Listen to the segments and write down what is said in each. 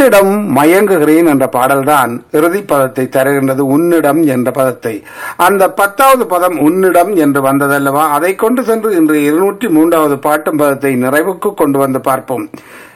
உன்னிடம் மயங்குகிறேன் என்ற பாடல்தான் இறுதி பதத்தை தருகின்றது உன்னிடம் என்ற பதத்தை அந்த பத்தாவது பதம் உன்னிடம் என்று வந்ததல்லவா அதை கொண்டு சென்று இன்று இருநூற்றி மூன்றாவது பாட்டும் பதத்தை நிறைவுக்கு கொண்டு வந்து பார்ப்போம்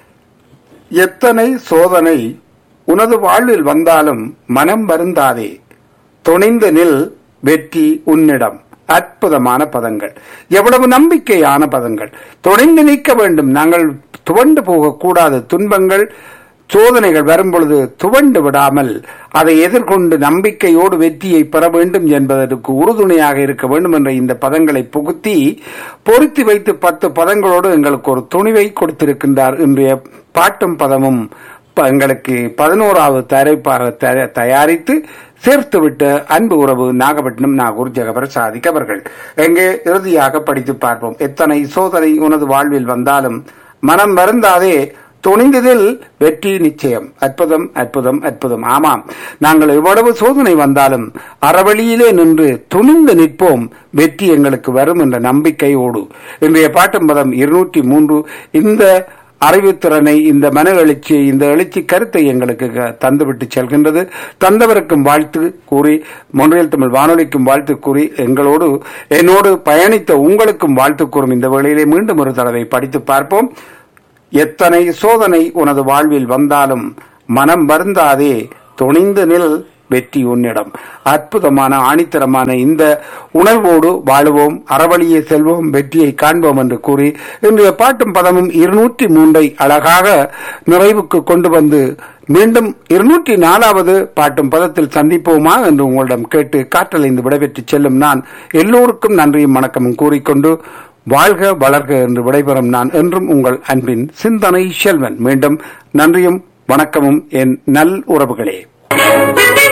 எத்தனை சோதனை உனது வாழ்வில் வந்தாலும் மனம் வருந்தாதே துணிந்து நில் வெற்றி உன்னிடம் அற்புதமான பதங்கள் எவ்வளவு நம்பிக்கையான பதங்கள் துணிந்து நிற்க வேண்டும் நாங்கள் துவண்டு போகக்கூடாது துன்பங்கள் சோதனைகள் வரும்பொழுது துவண்டு விடாமல் அதை எதிர்கொண்டு நம்பிக்கையோடு வெற்றியை பெற வேண்டும் என்பதற்கு உறுதுணையாக இருக்க வேண்டும் என்ற இந்த பதங்களை புகுத்தி பொருத்தி வைத்து பத்து பதங்களோடு எங்களுக்கு ஒரு துணிவை கொடுத்திருக்கின்றார் இன்றைய பாட்டும் பதமும் ப- எங்களுக்கு பதினோராவது தயாரிப்பாக தய- தயாரித்து சேர்த்துவிட்ட அன்பு உறவு நாகப்பட்டினம் நாகூர் ஜெகபர் சாதிக் அவர்கள் எங்கே இறுதியாக படித்து பார்ப்போம் எத்தனை சோதனை உனது வாழ்வில் வந்தாலும் மனம் வருந்தாதே துணிந்ததில் வெற்றி நிச்சயம் அற்புதம் அற்புதம் அற்புதம் ஆமாம் நாங்கள் எவ்வளவு சோதனை வந்தாலும் அறவழியிலே நின்று துணிந்து நிற்போம் வெற்றி எங்களுக்கு வரும் என்ற நம்பிக்கையோடு இன்றைய பாட்டும் பதம் இருநூற்றி மூன்று இந்த அறிவுத்திறனை இந்த மன எழுச்சியை இந்த எழுச்சி கருத்தை எங்களுக்கு க- தந்துவிட்டு செல்கின்றது தந்தவருக்கும் வாழ்த்து கூறி மொன்றியல் தமிழ் வானொலிக்கும் வாழ்த்து கூறி எங்களோடு என்னோடு பயணித்த உங்களுக்கும் வாழ்த்து கூறும் இந்த வேளையிலே மீண்டும் ஒரு தடவை படித்து பார்ப்போம் எத்தனை சோதனை உனது வாழ்வில் வந்தாலும் மனம் வருந்தாதே துணிந்து நில் வெற்றி உன்னிடம் அற்புதமான ஆணித்தரமான இந்த உணர்வோடு வாழுவோம் அறவழியே செல்வோம் வெற்றியை காண்போம் என்று கூறி இன்றைய பாட்டும் பதமும் இருநூற்றி மூன்றை அழகாக நிறைவுக்கு கொண்டு வந்து மீண்டும் இருநூற்றி நாலாவது பாட்டும் பதத்தில் சந்திப்போமா என்று உங்களிடம் கேட்டு காற்றலைந்து விடைபெற்று செல்லும் நான் எல்லோருக்கும் நன்றியும் வணக்கமும் கூறிக்கொண்டு வாழ்க வளர்க என்று விடைபெறும் நான் என்றும் உங்கள் அன்பின் சிந்தனை செல்வன் மீண்டும் நன்றியும் வணக்கமும் என் நல் உறவுகளே